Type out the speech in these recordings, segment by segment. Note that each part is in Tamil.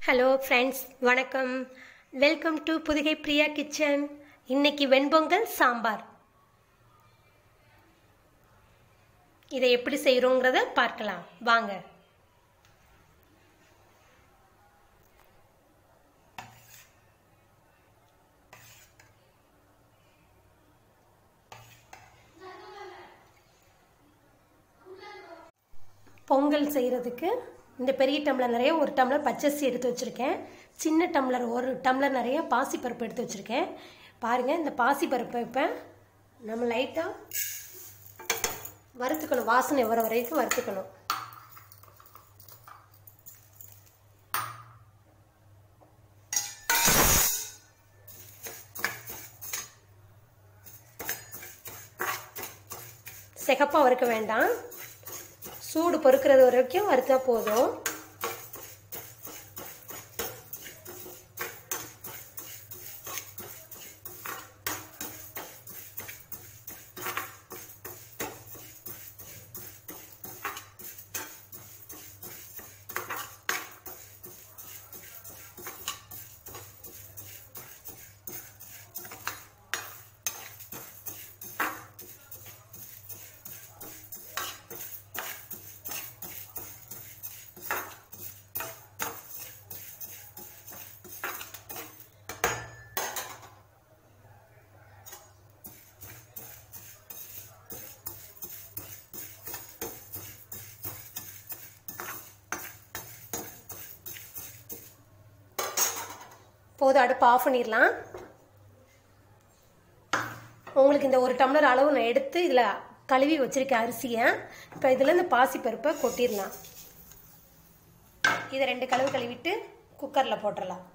ஹலோ ஃப்ரெண்ட்ஸ் வணக்கம் welcome to Pudugai Priya kitchen இன்னைக்கு வெண்பொங்கல் சாம்பார் இதை எப்படி செய்கிறோங்கிறத பார்க்கலாம் வாங்க பொங்கல் செய்கிறதுக்கு இந்த பெரிய டம்ளர் நிறைய ஒரு டம்ளர் பச்சரிசி எடுத்து வச்சுருக்கேன் சின்ன டம்ளர் ஒரு டம்ளர் நிறைய பாசிப்பருப்பு எடுத்து வச்சுருக்கேன் பாருங்கள் இந்த பாசிப்பருப்பை இப்போ நம்ம லைட்டாக வறுத்துக்கணும் வாசனை வர வரைக்கும் வறுத்துக்கணும் சிகப்பாக வறுக்க வேண்டாம் சூடு பொறுக்கிறது வரைக்கும் வறுத்தா போதும் போதும் அடுப்பு ஆஃப் பண்ணிடலாம் உங்களுக்கு இந்த ஒரு டம்ளர் அளவு நான் எடுத்து இதில் கழுவி வச்சிருக்கேன் அரிசியை இப்போ இதில் இந்த பாசிப்பருப்பை கொட்டிடலாம் இதை ரெண்டு கழுவு கழுவிட்டு குக்கரில் போட்டுடலாம்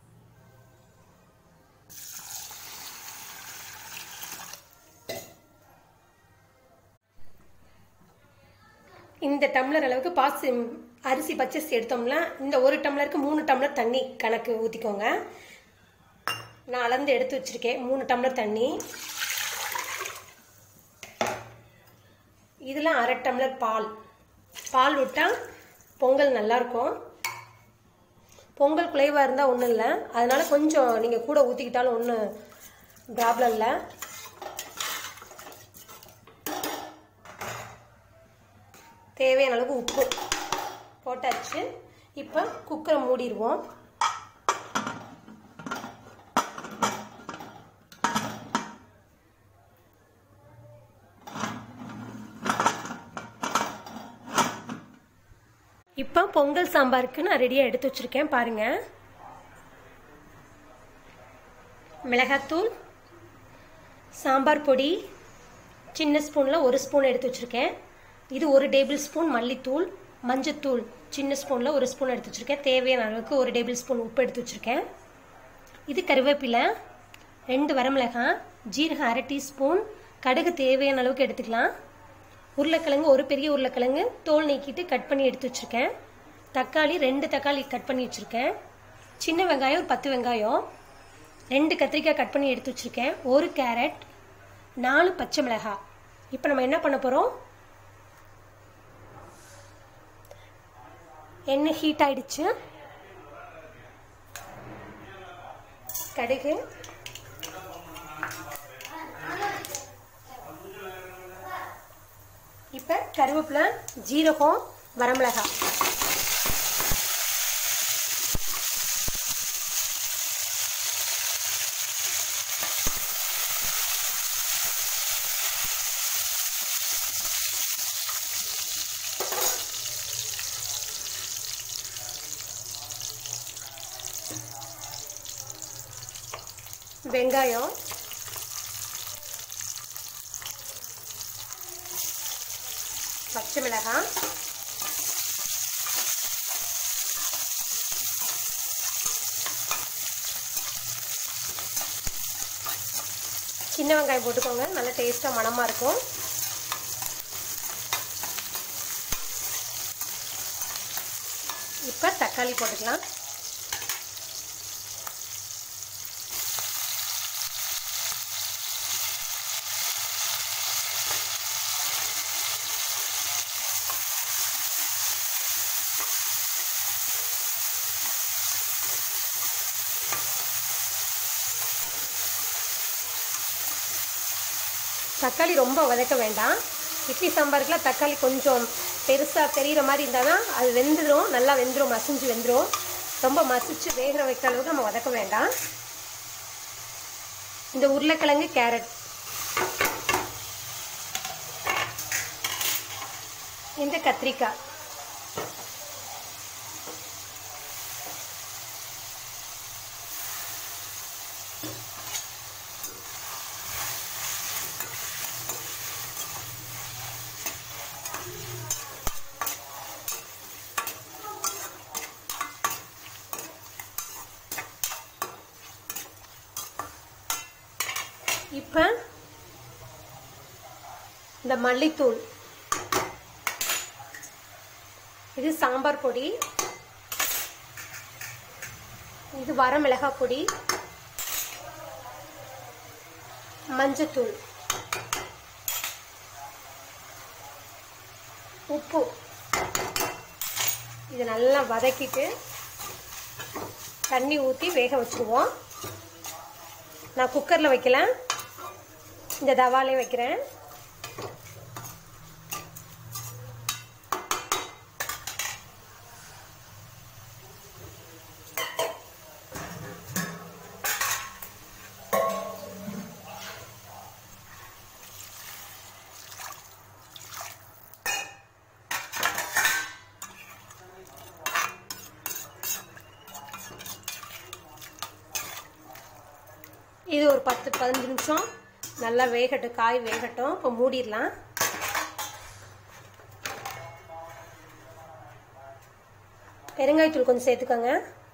இந்த டம்ளர் அளவுக்கு பாசி அரிசி பச்சரிசி எடுத்தோம்னா இந்த ஒரு டம்ளருக்கு மூணு டம்ளர் தண்ணி கணக்கு ஊற்றிக்கோங்க நான் அளந்து எடுத்து வச்சுருக்கேன் மூணு டம்ளர் தண்ணி இதில் அரை டம்ளர் பால் பால் விட்டால் பொங்கல் நல்லாயிருக்கும் பொங்கல் குலைவாக இருந்தால் ஒன்றும் இல்லை அதனால் கொஞ்சம் நீங்கள் கூட ஊற்றிக்கிட்டாலும் ஒன்றும் ப்ராப்ளம் இல்லை தேவையான அளவுக்கு உப்பு போட்டாச்சு இப்போ குக்கரை மூடிடுவோம் இப்போ பொங்கல் சாம்பாருக்கு நான் ரெடியாக எடுத்து வச்சுருக்கேன் பாருங்கள் மிளகாத்தூள் சாம்பார் பொடி சின்ன ஸ்பூனில் ஒரு ஸ்பூன் எடுத்து வச்சுருக்கேன் இது ஒரு டேபிள் ஸ்பூன் மல்லித்தூள் மஞ்சத்தூள் சின்ன ஸ்பூனில் ஒரு ஸ்பூன் எடுத்து வச்சுருக்கேன் தேவையான அளவுக்கு ஒரு டேபிள் ஸ்பூன் உப்பு எடுத்து வச்சுருக்கேன் இது கருவேப்பிலை ரெண்டு வரமிளகாய் ஜீரகம் அரை டீஸ்பூன் கடுகு தேவையான அளவுக்கு எடுத்துக்கலாம் உருளைக்கிழங்கு ஒரு பெரிய உருளைக்கிழங்கு தோல் நீக்கிட்டு கட் பண்ணி எடுத்து வச்சுருக்கேன் தக்காளி ரெண்டு தக்காளி கட் பண்ணி வச்சுருக்கேன் சின்ன வெங்காயம் ஒரு பத்து வெங்காயம் ரெண்டு கத்திரிக்காய் கட் பண்ணி எடுத்து வச்சுருக்கேன் ஒரு கேரட் நாலு பச்சை மிளகாய் இப்போ நம்ம என்ன பண்ண போகிறோம் எண்ணெய் ஹீட் ஆயிடுச்சு கடுகு இப்போ கருவேப்பிலை ஜீரகம் வரமிளகாய் வெங்காயம் பச்சை மிளகாய் சின்ன வெங்காயம் போட்டுக்கோங்க நல்ல டேஸ்ட்டாக மணமாக இருக்கும் இப்போ தக்காளி போட்டுக்கலாம் தக்காளி ரொம்ப வதக்க வேண்டாம் இட்லி சாம்பாருக்குலாம் தக்காளி கொஞ்சம் பெருசாக தெரிகிற மாதிரி இருந்தால் தான் அது வெந்துடும் நல்லா வெந்துடும் மசிஞ்சு வெந்துடும் ரொம்ப மசிச்சு வேகிற வைக்கிற அளவுக்கு நம்ம வதக்க வேண்டாம் இந்த உருளைக்கிழங்கு கேரட் இந்த கத்திரிக்காய் இப்போ இந்த மல்லித்தூள் இது சாம்பார் பொடி இது வரமிளகாய் பொடி மஞ்சத்தூள் உப்பு இது நல்லா வதக்கிட்டு தண்ணி ஊற்றி வேக வச்சுருவோம் நான் குக்கரில் வைக்கல இந்த தவாலே வைக்கிறேன் இது ஒரு பத்து பதினஞ்சு நிமிஷம் நல்லா வேகட்டும் காய் வேகட்டும் இப்போ மூடிடலாம் பெருங்காயத்தூள் கொஞ்சம் சேர்த்துக்கோங்க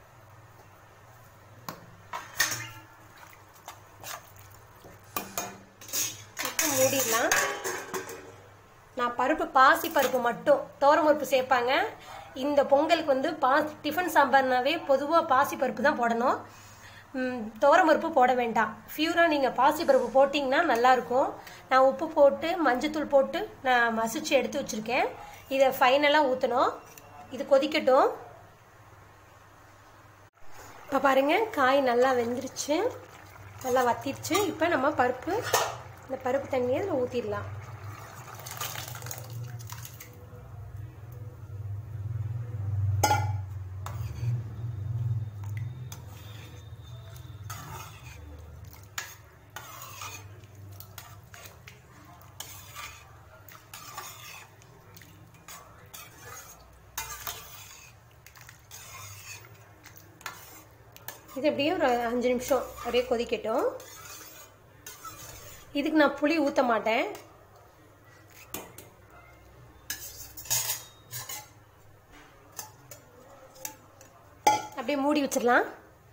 இப்போ மூடிடலாம் நான் பருப்பு பாசி பருப்பு மட்டும் பருப்பு சேர்ப்பாங்க இந்த பொங்கலுக்கு வந்து பா டிஃபன் சாம்பார்னாவே பொதுவாக பாசி பருப்பு தான் போடணும் பருப்பு போட வேண்டாம் ஃபியூராக நீங்கள் பாசி பருப்பு போட்டிங்கன்னா நல்லாயிருக்கும் நான் உப்பு போட்டு மஞ்சத்தூள் போட்டு நான் மசிச்சு எடுத்து வச்சுருக்கேன் இதை ஃபைனலாக ஊற்றணும் இது கொதிக்கட்டும் இப்போ பாருங்கள் காய் நல்லா வெந்துருச்சு நல்லா வத்திருச்சு இப்போ நம்ம பருப்பு இந்த பருப்பு தண்ணியை அதில் ஊற்றிடலாம் இது அப்படியே ஒரு அஞ்சு நிமிஷம் அப்படியே கொதிக்கட்டும் இதுக்கு நான் புளி ஊற்ற மாட்டேன் அப்படியே மூடி வச்சிடலாம்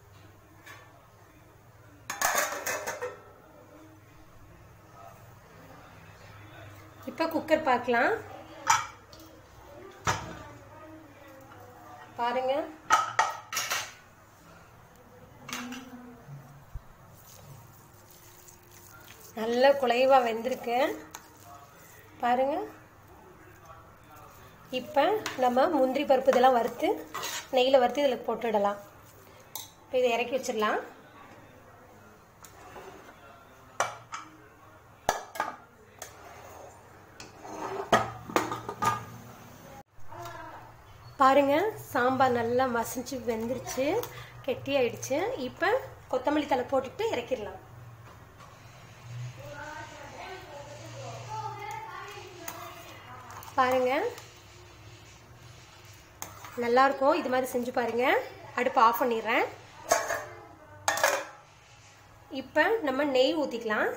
இப்போ குக்கர் பார்க்கலாம் பாருங்க நல்ல குலைவாக வெந்திருக்கு பாருங்க இப்போ நம்ம முந்திரி பருப்பு இதெல்லாம் வறுத்து நெய்யில் வறுத்து இதில் போட்டுடலாம் இப்போ இதை இறக்கி வச்சிடலாம் பாருங்க சாம்பார் நல்லா மசிஞ்சு வெந்துருச்சு கெட்டி ஆயிடுச்சு இப்போ கொத்தமல்லி தலை போட்டுட்டு இறக்கிடலாம் பாருங்க நல்லா இருக்கும் இது மாதிரி செஞ்சு பாருங்க அடுப்பு ஆஃப் பண்ணிடுறேன் இப்போ நம்ம நெய் ஊற்றிக்கலாம்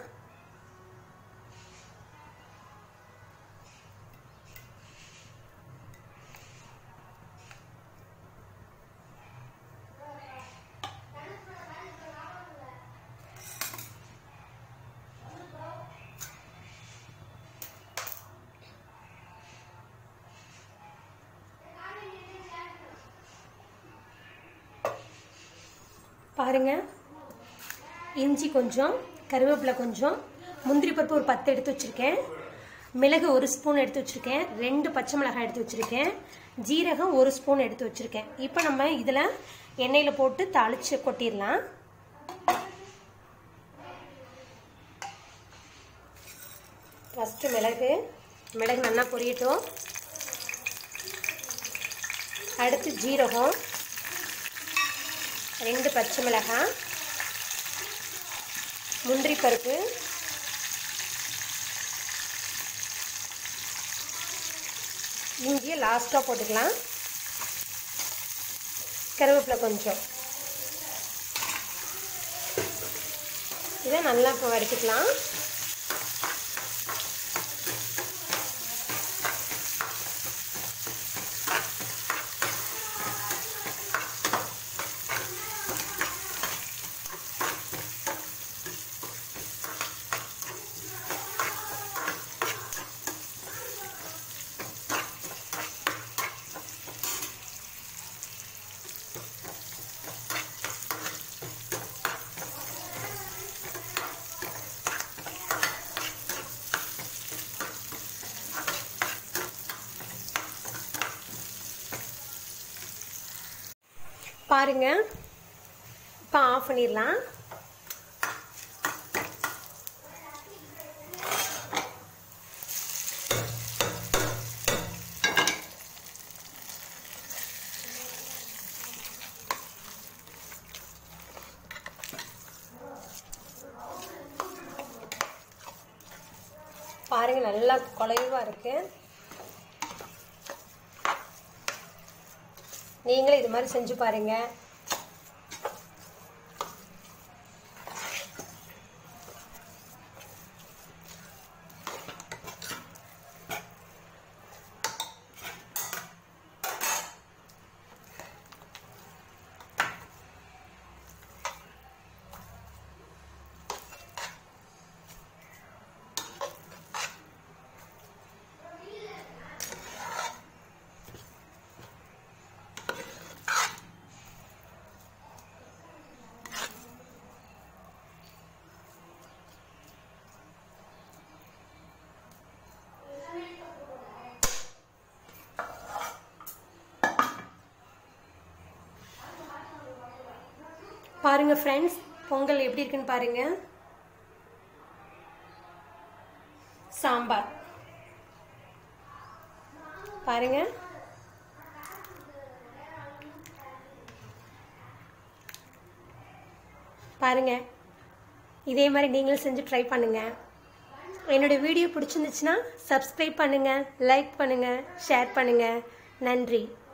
பாருங்க இஞ்சி கொஞ்சம் கருவேப்பிலை கொஞ்சம் முந்திரி பருப்பு ஒரு பத்து எடுத்து வச்சுருக்கேன் மிளகு ஒரு ஸ்பூன் எடுத்து வச்சுருக்கேன் ரெண்டு பச்சை மிளகாய் எடுத்து வச்சுருக்கேன் ஜீரகம் ஒரு ஸ்பூன் எடுத்து வச்சுருக்கேன் இப்போ நம்ம இதில் எண்ணெயில் போட்டு தாளித்து கொட்டிடலாம் ஃபஸ்ட்டு மிளகு மிளகு நல்லா பொரியட்டும் அடுத்து ஜீரகம் ரெண்டு பச்சை மிளகாய் முந்திரி பருப்பு இஞ்சியை லாஸ்ட்டாக போட்டுக்கலாம் கருவேப்பிலை கொஞ்சம் இதை நல்லா இப்போ வறுத்துக்கலாம் பாருங்க இப்போ ஆஃப் பண்ணிடலாம் பாருங்க நல்லா குலைவா இருக்கு நீங்களும் இது மாதிரி செஞ்சு பாருங்க பாருங்க ஃப்ரெண்ட்ஸ் பொங்கல் எப்படி இருக்குன்னு பாருங்க சாம்பார் பாருங்க பாருங்க இதே மாதிரி நீங்களும் செஞ்சு ட்ரை பண்ணுங்க என்னோட வீடியோ பிடிச்சிருந்துச்சுன்னா சப்ஸ்கிரைப் பண்ணுங்க லைக் பண்ணுங்க ஷேர் பண்ணுங்க நன்றி